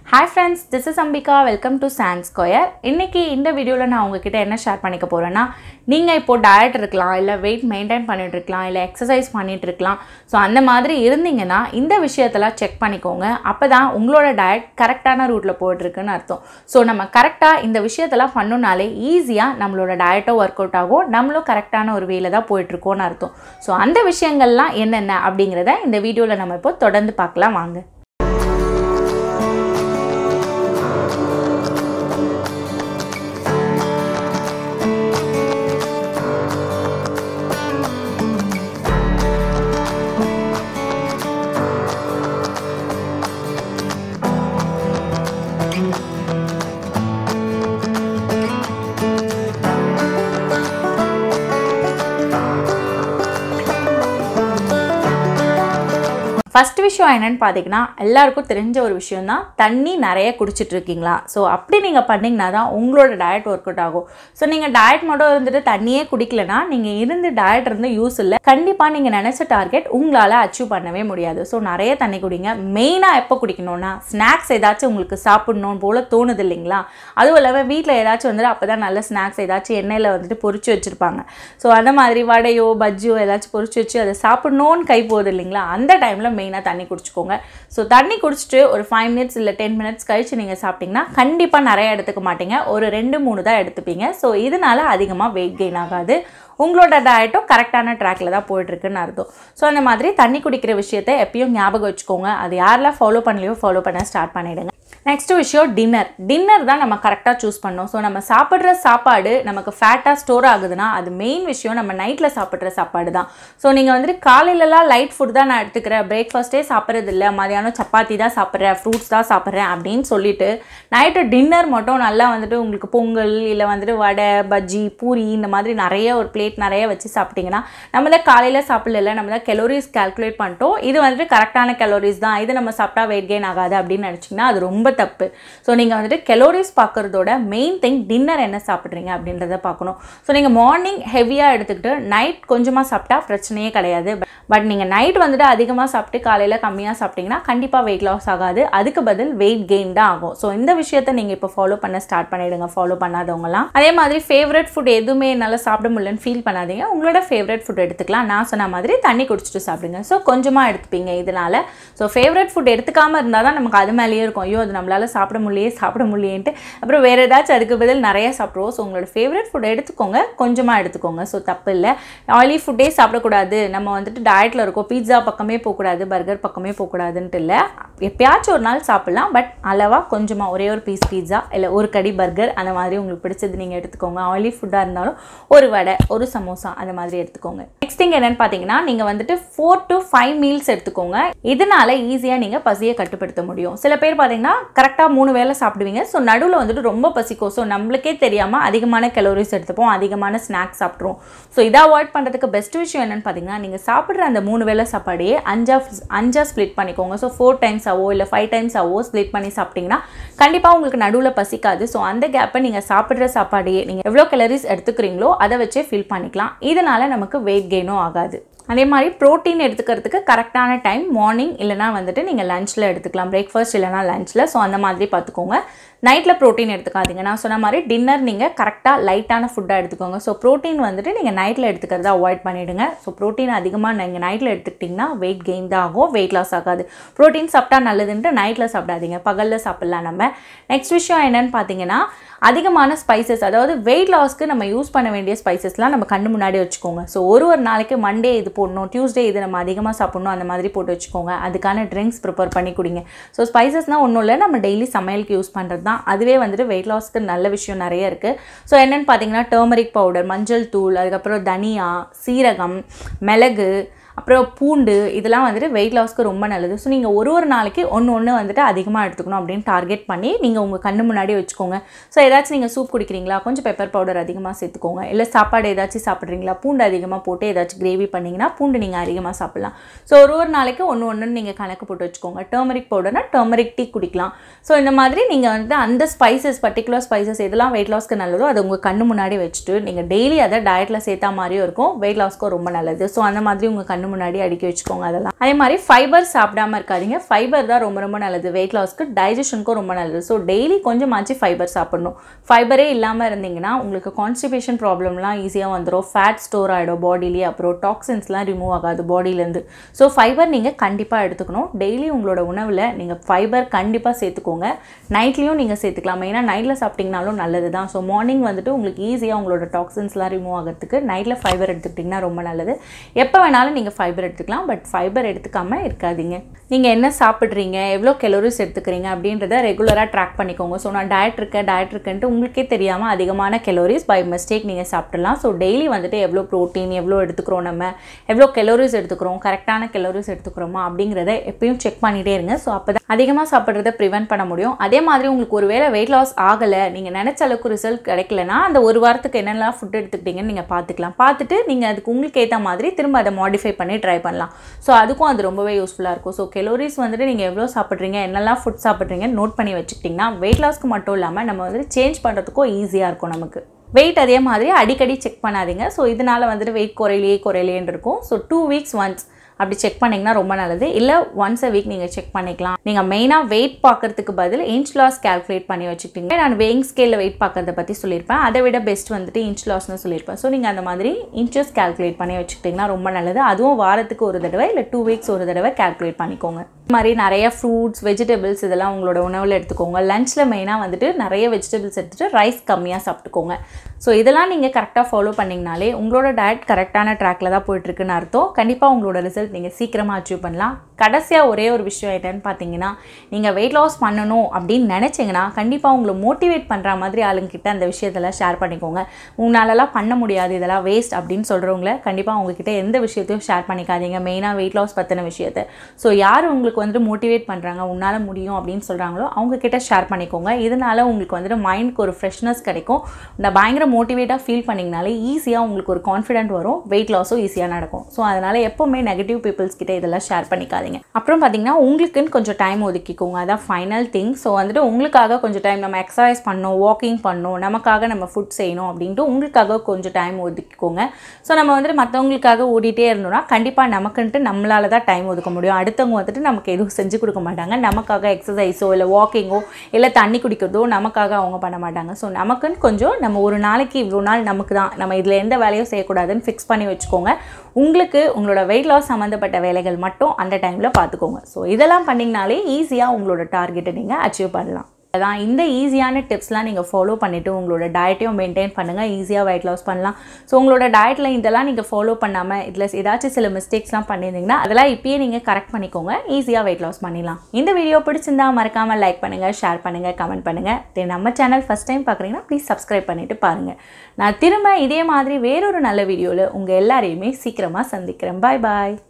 hi friends this is Ambika welcome to Sand Square இன்றைக்கி இந்த வீடியோவில் நான் உங்ககிட்ட என்ன ஷேர் பண்ணிக்க போகிறேன்னா நீங்கள் இப்போது டயட் இருக்கலாம் இல்லை வெயிட் மெயின்டைன் பண்ணிட்டு இருக்கலாம் இல்லை எக்ஸசைஸ் பண்ணிட்டு இருக்கலாம் ஸோ அந்த மாதிரி இருந்தீங்கன்னா இந்த விஷயத்தெல்லாம் செக் பண்ணிக்கோங்க அப்போ தான் உங்களோட டயட் கரெக்டான ரூட்டில் போயிட்டுருக்குன்னு அர்த்தம் ஸோ நம்ம கரெக்டாக இந்த விஷயத்தெல்லாம் பண்ணோனாலே ஈஸியாக நம்மளோட டயட்டோ ஒர்க் அவுட் ஆகும் நம்மளும் கரெக்டான ஒரு வேலை தான் போயிட்டுருக்கோன்னு அர்த்தம் ஸோ அந்த விஷயங்கள்லாம் என்னென்ன அப்படிங்கிறத இந்த வீடியோவில் நம்ம இப்போ தொடர்ந்து பார்க்கலாம் வாங்க ஃபஸ்ட் விஷயம் என்னன்னு பார்த்தீங்கன்னா எல்லாருக்கும் தெரிஞ்ச ஒரு விஷயம் தான் தண்ணி நிறைய குடிச்சிட்டு இருக்கீங்களா ஸோ அப்படி நீங்கள் பண்ணிங்கன்னா தான் உங்களோட டயட் ஒர்க் அவுட் ஆகும் ஸோ நீங்கள் டயட் மட்டும் இருந்துட்டு தண்ணியே குடிக்கலனா நீங்கள் இருந்து டயட் இருந்து யூஸ் இல்லை கண்டிப்பாக நீங்கள் நினச்ச டார்கெட் உங்களால் அச்சீவ் பண்ணவே முடியாது ஸோ நிறைய தண்ணி குடிங்க மெயினாக எப்போ குடிக்கணும்னா ஸ்நாக்ஸ் ஏதாச்சும் உங்களுக்கு சாப்பிடணும் போல் தோணுது இல்லைங்களா அதுவும் இல்லாமல் வீட்டில் ஏதாச்சும் வந்துட்டு அப்போ தான் நல்ல ஸ்நாக்ஸ் ஏதாச்சும் எண்ணெயில் வந்துட்டு பொரிச்சு வச்சுருப்பாங்க ஸோ அந்த மாதிரி வடையோ பஜ்ஜியோ ஏதாச்சும் பொரிச்சு வச்சு அதை சாப்பிடணும்னு கை போகுது இல்லைங்களா அந்த டைமில் மெயினாக தண்ணி குடிச்சுக்கோங்க ஸோ தண்ணி குடிச்சிட்டு ஒரு ஃபைவ் மினிட்ஸ் இல்லை டென் மினிட்ஸ் கழிச்சு நீங்கள் சாப்பிட்டிங்கன்னா கண்டிப்பாக நிறைய எடுத்துக்க மாட்டீங்க ஒரு ரெண்டு மூணு தான் எடுத்துப்பீங்க ஸோ இதனால அதிகமாக வெயிட் கெயின் ஆகாது உங்களோட டயட்டும் கரெக்டான ட்ராக்ல தான் போயிட்டுருக்குன்னு அர்த்தம் ஸோ அந்த மாதிரி தண்ணி குடிக்கிற விஷயத்தை எப்பயும் ஞாபகம் வச்சுக்கோங்க அது யாரெல்லாம் ஃபாலோ பண்ணலையோ ஃபாலோ பண்ண ஸ்டார்ட் பண்ணிவிடுங்க நெக்ஸ்ட் விஷயம் டின்னர் டின்னர் தான் நம்ம கரெக்டாக சூஸ் பண்ணோம் ஸோ நம்ம சாப்பிட்ற சாப்பாடு நமக்கு ஃபேட்டாக ஸ்டோர் ஆகுதுன்னா அது மெயின் விஷயம் நம்ம நைட்டில் சாப்பிட்ற சாப்பாடு தான் ஸோ நீங்கள் வந்துட்டு காலையிலலாம் லைட் ஃபுட் தான் நான் எடுத்துக்கிறேன் பிரேக்ஃபாஸ்ட்டே சாப்பிட்றது இல்லை மதியானம் சப்பாத்தி தான் சாப்பிட்றேன் ஃப்ரூட்ஸ் தான் சாப்பிட்றேன் அப்படின்னு சொல்லிட்டு நைட்டு டின்னர் மட்டும் நல்லா வந்துட்டு உங்களுக்கு பொங்கல் இல்லை வந்துட்டு வடை பஜ்ஜி பூரி இந்த மாதிரி நிறைய ஒரு பிளேட் நிறைய வச்சு சாப்பிட்டிங்கன்னா நம்ம தான் காலையில் சாப்பிடல நம்ம தான் கெலோரிஸ் கால்குலேட் பண்ணிட்டோம் இது வந்துட்டு கரெக்டான கெலோரிஸ் தான் இது நம்ம சாப்பிட்டா வெயிட் கெயின் ஆகாது அப்படின்னு நினச்சிங்கன்னா அது ரொம்ப தப்பு ஸோ நீங்கள் வந்துட்டு கெலோரிஸ் பார்க்குறதோட மெயின் திங் டின்னர் என்ன சாப்பிட்றீங்க அப்படின்றத பார்க்கணும் ஸோ நீங்கள் மார்னிங் ஹெவியாக எடுத்துக்கிட்டு நைட் கொஞ்சமாக சாப்பிட்டா பிரச்சனையே கிடையாது பட் நீங்கள் நைட் வந்துட்டு அதிகமாக சாப்பிட்டு காலையில் கம்மியாக சாப்பிட்டீங்கன்னா கண்டிப்பாக வெயிட் லாஸ் ஆகாது அதுக்கு பதில் வெயிட் கெயின் தான் ஆகும் ஸோ இந்த விஷயத்தை நீங்கள் இப்போ ஃபாலோ பண்ண ஸ்டார்ட் பண்ணிவிடுங்க ஃபாலோ பண்ணாதவங்களாம் அதே மாதிரி ஃபேவரட் ஃபுட் எதுவுமே என்னால் சாப்பிட முடியலன்னு ஃபீல் பண்ணாதீங்க உங்களோட ஃபேவரட் ஃபுட் எடுத்துக்கலாம் நான் சொன்ன மாதிரி தண்ணி குடிச்சிட்டு சாப்பிடுங்க ஸோ கொஞ்சமாக எடுத்துப்பீங்க இதனால் ஸோ ஃபேவரட் ஃபுட் எடுத்துக்காமல் இருந்தால் தான் நமக்கு அது மேலேயே இருக்கும் ஐயோ அது நம்மளால் சாப்பிட முடியலையே சாப்பிட முடியலேன்ட்டு அப்புறம் வேறு ஏதாச்சும் அதுக்கு பதில் நிறைய சாப்பிடுவோம் ஸோ உங்களோட ஃபேவரட் ஃபுட் எடுத்துக்கோங்க கொஞ்சமாக எடுத்துக்கோங்க ஸோ தப்பு இல்லை ஆயிலி ஃபுட்டே சாப்பிடக்கூடாது நம்ம வந்துட்டு டயட்டில் இருக்கோம் பீட்சா பக்கமே போகக்கூடாது பர்கர் பக்கமே போகக்கூடாதுன்ட்டு இல்லை எப்பயாச்சும் ஒரு நாள் சாப்பிட்லாம் பட் அளவாக கொஞ்சமாக ஒரே ஒரு பீஸ் பீட்சா இல்லை ஒரு கடி பர்கர் அந்த மாதிரி உங்களுக்கு பிடிச்சது நீங்கள் எடுத்துக்கோங்க ஆயிலி ஃபுட்டாக இருந்தாலும் ஒரு வடை ஒரு சமோசா அந்த மாதிரி எடுத்துக்கோங்க நெக்ஸ்ட் திங் என்னென்னு பார்த்தீங்கன்னா நீங்கள் வந்துட்டு ஃபோர் டு ஃபைவ் மீல்ஸ் எடுத்துக்கோங்க இதனால ஈஸியாக நீங்கள் பசியை கட்டுப்படுத்த முடியும் சில பேர் பார்த்தீங்கன்னா கரெக்டாக மூணு வேளை சாப்பிடுவீங்க ஸோ நடுவில் வந்துட்டு ரொம்ப பசிக்கும் ஸோ நம்மளுக்கே தெரியாமல் அதிகமான கலோரிஸ் எடுத்துப்போம் அதிகமான ஸ்நாக்ஸ் சாப்பிட்ருவோம் ஸோ இதை அவாய்ட் பண்ணுறதுக்கு பெஸ்ட் விஷயம் என்னென்னு பார்த்தீங்கன்னா நீங்கள் சாப்பிட்ற அந்த மூணு வேளை சாப்பாடையே அஞ்சா அஞ்சா ஸ்ப்ளிட் பண்ணிக்கோங்க ஸோ ஃபோர் டைம்ஸ் ஆவோ இல்லை ஃபைவ் டைம்ஸ் ஆவோ ஸ்ப்ளிட் பண்ணி சாப்பிட்டிங்கன்னா கண்டிப்பாக உங்களுக்கு நடுவில் பசிக்காது ஸோ அந்த கேப்பை நீங்கள் சாப்பிட்ற சாப்பாடையே நீங்கள் எவ்வளோ கலரிஸ் எடுத்துக்கிறீங்களோ அதை வச்சே ஃபில் பண்ணிக்கலாம் இதனால் நமக்கு வெயிட் கெயினும் ஆகாது அதே மாதிரி ப்ரோட்டீன் எடுத்துக்கிறதுக்கு கரெக்டான டைம் மார்னிங் இல்லைனா வந்துட்டு நீங்கள் லஞ்சில் எடுத்துக்கலாம் பிரேக்ஃபாஸ்ட் இல்லைனா லஞ்சில் ஸோ அந்த மாதிரி பார்த்துக்கோங்க நைட்டில் ப்ரோட்டீன் எடுத்துக்காதீங்க நான் சொன்ன மாதிரி டின்னர் நீங்கள் கரெக்டாக லைட்டான ஃபுட்டாக எடுத்துக்கோங்க ஸோ ப்ரோட்டீன் வந்துட்டு நீங்கள் நைட்டில் எடுத்துக்கிறத அவாய்ட் பண்ணிவிடுங்க ஸோ ப்ரோட்டீன் அதிகமாக நீங்கள் நைட்டில் எடுத்துக்கிட்டிங்கன்னா வெயிட் கெயின் தான் ஆகும் வெயிட் லாஸ் ஆகாது ப்ரோட்டீன் சாப்பிட்டா நல்லதுன்ட்டு நைட்டில் சாப்பிடாதீங்க பகலில் சாப்பிட்லாம் நம்ம நெக்ஸ்ட் விஷயம் என்னென்னு பார்த்தீங்கன்னா அதிகமான ஸ்பைசஸ் அதாவது வெயிட் லாஸ்க்கு நம்ம யூஸ் பண்ண வேண்டிய ஸ்பைசஸ்லாம் நம்ம கண்ணு முன்னாடி வச்சுக்கோங்க ஸோ ஒரு ஒரு நாளைக்கு மண்டே இது போடணும் டியூஸ்டே இது நம்ம அதிகமாக சாப்பிட்ணும் அந்த மாதிரி போட்டு வச்சுக்கோங்க அதுக்கான ட்ரிங்க்ஸ் ப்ரிப்பேர் பண்ணி குடிங்க ஸோ ஸ்பைசஸ்னால் ஒன்றும் இல்லை நம்ம டெய்லி சமையலுக்கு யூஸ் பண்ணுறது தான் அதுவே வந்துட்டு வெயிட் லாஸ்க்கு நல்ல விஷயம் நிறைய இருக்குது ஸோ என்னென்னு பார்த்தீங்கன்னா டர்மரிக் பவுடர் மஞ்சள் தூள் அதுக்கப்புறம் தனியா சீரகம் மிளகு அப்புறம் பூண்டு இதெல்லாம் வந்துட்டு வெயிட் லாஸ்க்கு ரொம்ப நல்லது ஸோ நீங்கள் ஒரு ஒரு நாளைக்கு ஒன்று ஒன்று வந்துட்டு அதிகமாக எடுத்துக்கணும் அப்படின்னு டார்கெட் பண்ணி நீங்கள் உங்கள் கண்ணு முன்னாடி வச்சுக்கோங்க ஸோ ஏதாச்சும் நீங்கள் சூப் குடிக்கிறீங்களா கொஞ்சம் பெப்பர் பவுடர் அதிகமாக சேர்த்துக்கோங்க இல்லை சாப்பாடு ஏதாச்சும் சாப்பிட்றீங்களா பூண்டு அதிகமாக போட்டு ஏதாச்சும் கிரேவி பண்ணிங்கன்னா பூண்டு நீங்கள் அதிகமாக சாப்பிட்லாம் ஸோ ஒரு ஒரு நாளைக்கு ஒன்று ஒன்று நீங்கள் கணக்கு போட்டு வச்சுக்கோங்க டர்மரிக் பவுடர்னா டர்மரிக் டீ குடிக்கலாம் ஸோ இந்த மாதிரி நீங்கள் வந்துட்டு அந்த ஸ்பைசஸ் பர்டிகுலர் ஸ்பைசஸ் எதெல்லாம் வெயிட் லாஸ்க்கு நல்லதோ அதை உங்கள் கண்ணு முன்னாடி வச்சுட்டு நீங்கள் டெய்லி அதை டயட்டில் சேர்த்தா மாதிரியும் இருக்கும் வெயிட் லாஸ்க்கும் ரொம்ப நல்லது ஸோ அந்த மாதிரி உங்கள் கண்ணு கண்ணு முன்னாடி அடுக்கி வச்சுக்கோங்க அதெல்லாம் அதே மாதிரி ஃபைபர் சாப்பிடாம இருக்காதீங்க ஃபைபர் தான் ரொம்ப ரொம்ப நல்லது வெயிட் லாஸ்க்கு டைஜஷனுக்கும் ரொம்ப நல்லது ஸோ டெய்லி கொஞ்சமாச்சு ஃபைபர் சாப்பிடணும் ஃபைபரே இல்லாமல் இருந்தீங்கன்னா உங்களுக்கு கான்ஸ்டிபேஷன் ப்ராப்ளம்லாம் ஈஸியாக வந்துடும் ஃபேட் ஸ்டோர் ஆகிடும் பாடியிலே அப்புறம் டாக்ஸின்ஸ்லாம் ரிமூவ் ஆகாது பாடியிலேருந்து ஸோ ஃபைபர் நீங்கள் கண்டிப்பாக எடுத்துக்கணும் டெய்லி உங்களோட உணவில் நீங்கள் ஃபைபர் கண்டிப்பாக சேர்த்துக்கோங்க நைட்லேயும் நீங்கள் சேர்த்துக்கலாம் மெயினாக நைட்டில் சாப்பிட்டிங்கனாலும் நல்லது தான் ஸோ மார்னிங் வந்துட்டு உங்களுக்கு ஈஸியாக உங்களோட டாக்ஸின்ஸ்லாம் ரிமூவ் ஆகிறதுக்கு நைட்டில் ஃபைபர் எடுத்துக்கிட்டிங்கன்னா ரொம்ப நல்லது எப்போ வேணாலும் நீங்கள் ஃபைபர் எடுத்துக்கலாம் பட் ஃபைபர் எடுத்துக்காமல் இருக்காதீங்க நீங்கள் என்ன சாப்பிட்றீங்க எவ்வளோ கெலோரிஸ் எடுத்துக்கிறீங்க அப்படின்றத ரெகுலராக ட்ராக் பண்ணிக்கோங்க ஸோ நான் டயட் இருக்கேன் டயட் இருக்கேன்ட்டு உங்களுக்கே தெரியாமல் அதிகமான கெலோரிஸ் பை மிஸ்டேக் நீங்கள் சாப்பிடலாம் ஸோ டெய்லி வந்துட்டு எவ்வளோ ப்ரோட்டீன் எவ்வளோ எடுத்துக்கிறோம் நம்ம எவ்வளோ கெலோரிஸ் எடுத்துக்கிறோம் கரெக்டான கெலோரிஸ் எடுத்துக்கிறோமா அப்படிங்கிறத எப்பயும் செக் பண்ணிகிட்டே இருங்க ஸோ அப்போ தான் அதிகமாக சாப்பிட்றத ப்ரிவென்ட் பண்ண முடியும் அதே மாதிரி உங்களுக்கு ஒருவேளை வெயிட் லாஸ் ஆகலை நீங்கள் நினச்ச அளவுக்கு ரிசல்ட் கிடைக்கலனா அந்த ஒரு வாரத்துக்கு என்னெல்லாம் ஃபுட் எடுத்துக்கிட்டீங்கன்னு நீங்கள் பார்த்துக்கலாம் பார்த்துட்டு நீங்கள் அதுக்கு உங்களுக்கு ஏற்ற மாதிரி திரும்ப அதை மாடிஃபை பண்ணி ட்ரை பண்ணலாம் ஸோ அதுக்கும் அது ரொம்பவே யூஸ்ஃபுல்லாக இருக்கும் ஸோ கெலோரிஸ் வந்துட்டு நீங்கள் எவ்வளோ சாப்பிட்றீங்க என்னெல்லாம் ஃபுட் சாப்பிட்றீங்கன்னு நோட் பண்ணி வச்சுக்கிட்டிங்கன்னா வெயிட் லாஸ்க்கு மட்டும் இல்லாமல் நம்ம வந்துட்டு சேஞ்ச் பண்ணுறதுக்கும் ஈஸியாக இருக்கும் நமக்கு வெயிட் அதே மாதிரி அடிக்கடி செக் பண்ணாதீங்க ஸோ இதனால் வந்துட்டு வெயிட் குறையிலையே குறையிலேன்னு இருக்கும் ஸோ டூ வீக்ஸ் ஒன்ஸ் அப்படி செக் பண்ணிங்கன்னா ரொம்ப நல்லது இல்லை ஒன்ஸ் அ வீக் நீங்கள் செக் பண்ணிக்கலாம் நீங்கள் மெயினாக வெயிட் பார்க்கறதுக்கு பதில் இன்ச் லாஸ் கேல்குலேட் பண்ணி வச்சுக்கிட்டீங்க நான் வெயிங் ஸ்கேலில் வெயிட் பார்க்கறத பற்றி சொல்லியிருப்பேன் அதை விட பெஸ்ட் வந்துட்டு இன்ச் லாஸ்னு சொல்லியிருப்பேன் ஸோ நீங்கள் அந்த மாதிரி இன்ச்சஸ் கேல்குலேட் பண்ணி வச்சுக்கிட்டிங்கன்னா ரொம்ப நல்லது அதுவும் வாரத்துக்கு ஒரு தடவை இல்லை டூ வீக்ஸ் ஒரு தடவை கேல்குலேட் பண்ணிக்கோங்க இந்த மாதிரி நிறைய ஃப்ரூட்ஸ் வெஜிடபிள்ஸ் இதெல்லாம் உங்களோட உணவில் எடுத்துக்கோங்க லஞ்சில் மெயினாக வந்துட்டு நிறைய வெஜிடபிள்ஸ் எடுத்துகிட்டு ரைஸ் கம்மியாக சாப்பிட்டுக்கோங்க ஸோ இதெல்லாம் நீங்கள் கரெக்டாக ஃபாலோ பண்ணிங்கனாலே உங்களோட டயட் கரெக்டான ட்ராக்கில் தான் போயிட்டுருக்குன்னு அர்த்தம் கண்டிப்பாக உங்களோட ரிசல்ட் நீங்கள் சீக்கிரமாக அச்சீவ் பண்ணலாம் கடைசியாக ஒரே ஒரு விஷயம் என்னன்னு பார்த்தீங்கன்னா நீங்கள் வெயிட் லாஸ் பண்ணணும் அப்படின்னு நினச்சிங்கன்னா கண்டிப்பாக உங்களை மோட்டிவேட் பண்ணுற மாதிரி ஆளுங்கிட்ட அந்த விஷயத்தெல்லாம் ஷேர் பண்ணிக்கோங்க உங்களாலலாம் பண்ண முடியாது இதெல்லாம் வேஸ்ட் அப்படின்னு சொல்கிறவங்கள கண்டிப்பாக உங்ககிட்ட எந்த விஷயத்தையும் ஷேர் பண்ணிக்காதீங்க மெயினாக வெயிட் லாஸ் பற்றின விஷயத்தை ஸோ யார் உங்களுக்கு வந்துட்டு மோட்டிவேட் பண்ணுறாங்க உன்னால் முடியும் அப்படின்னு சொல்கிறாங்களோ அவங்கக்கிட்ட ஷேர் பண்ணிக்கோங்க இதனால உங்களுக்கு வந்துட்டு மைண்டுக்கு ஒரு ஃப்ரெஷ்னஸ் கிடைக்கும் இந்த பயங்கர மோட்டிவேட்டாக ஃபீல் பண்ணிங்கனாலே ஈஸியாக உங்களுக்கு ஒரு கான்ஃபிடென்ட் வரும் வெயிட் லாஸும் ஈஸியாக நடக்கும் ஸோ அதனால் எப்போவுமே நெகட்டிவ் பீப்புள்ஸ் கிட்ட இதெல்லாம் ஷேர் பண்ணிக்காதீங்க அப்புறம் பார்த்தீங்கன்னா உங்களுக்குன்னு கொஞ்சம் டைம் ஒதுக்கிக்கோங்க அதான் ஃபைனல் திங் ஸோ வந்துட்டு உங்களுக்காக கொஞ்சம் டைம் நம்ம எக்ஸசைஸ் பண்ணணும் வாக்கிங் பண்ணணும் நமக்காக நம்ம ஃபுட் செய்யணும் அப்படின்ட்டு உங்களுக்காக கொஞ்சம் டைம் ஒதுக்கிக்கோங்க ஸோ நம்ம வந்துட்டு மற்றவங்களுக்காக ஓடிட்டே இருந்தோம்னா கண்டிப்பாக நமக்குன்ட்டு நம்மளால தான் டைம் ஒதுக்க முடியும் அடுத்தவங்க வந்துட்டு நமக்கு எதுவும் செஞ்சு கொடுக்க மாட்டாங்க நமக்காக எக்ஸசைஸோ இல்லை வாக்கிங்கோ இல்லை தண்ணி குடிக்கிறதோ நமக்காக அவங்க பண்ண மாட்டாங்க ஸோ நமக்குன்னு கொஞ்சம் நம்ம ஒரு நாளைக்கு இவ்வளோ நாள் நமக்கு தான் நம்ம இதில் எந்த வேலையும் செய்யக்கூடாதுன்னு ஃபிக்ஸ் பண்ணி வச்சுக்கோங்க உங்களுக்கு உங்களோட வெயிட் லாஸ் சம்மந்தப்பட்ட வேலைகள் மட்டும் அந்த டைமில் பார்த்துக்கோங்க ஸோ இதெல்லாம் பண்ணிங்கனாலே ஈஸியாக உங்களோட டார்கெட்டை நீங்கள் அச்சீவ் பண்ணலாம் அதான் இந்த ஈஸியான டிப்ஸ்லாம் நீங்கள் ஃபாலோ பண்ணிவிட்டு உங்களோட டயட்டையும் மெயின்டைன் பண்ணுங்கள் ஈஸியாக வெயிட் லாஸ் பண்ணலாம் ஸோ உங்களோட டயட்டில் இதெல்லாம் நீங்கள் ஃபாலோ பண்ணாமல் இதில் ஏதாச்சும் சில மிஸ்டேக்ஸ்லாம் பண்ணியிருந்தீங்கன்னா அதெல்லாம் இப்பயே நீங்கள் கரெக்ட் பண்ணிக்கோங்க ஈஸியாக வெயிட் லாஸ் பண்ணிடலாம் இந்த வீடியோ பிடிச்சிருந்தா மறக்காமல் லைக் பண்ணுங்கள் ஷேர் பண்ணுங்கள் கமெண்ட் பண்ணுங்கள் தென் நம்ம சேனல் ஃபஸ்ட் டைம் பார்க்குறீங்கன்னா ப்ளீஸ் சப்ஸ்கிரைப் பண்ணிவிட்டு பாருங்கள் நான் திரும்ப இதே மாதிரி வேறொரு நல்ல வீடியோவில் உங்கள் எல்லாரையுமே சீக்கிரமாக சந்திக்கிறேன் பாய் பாய்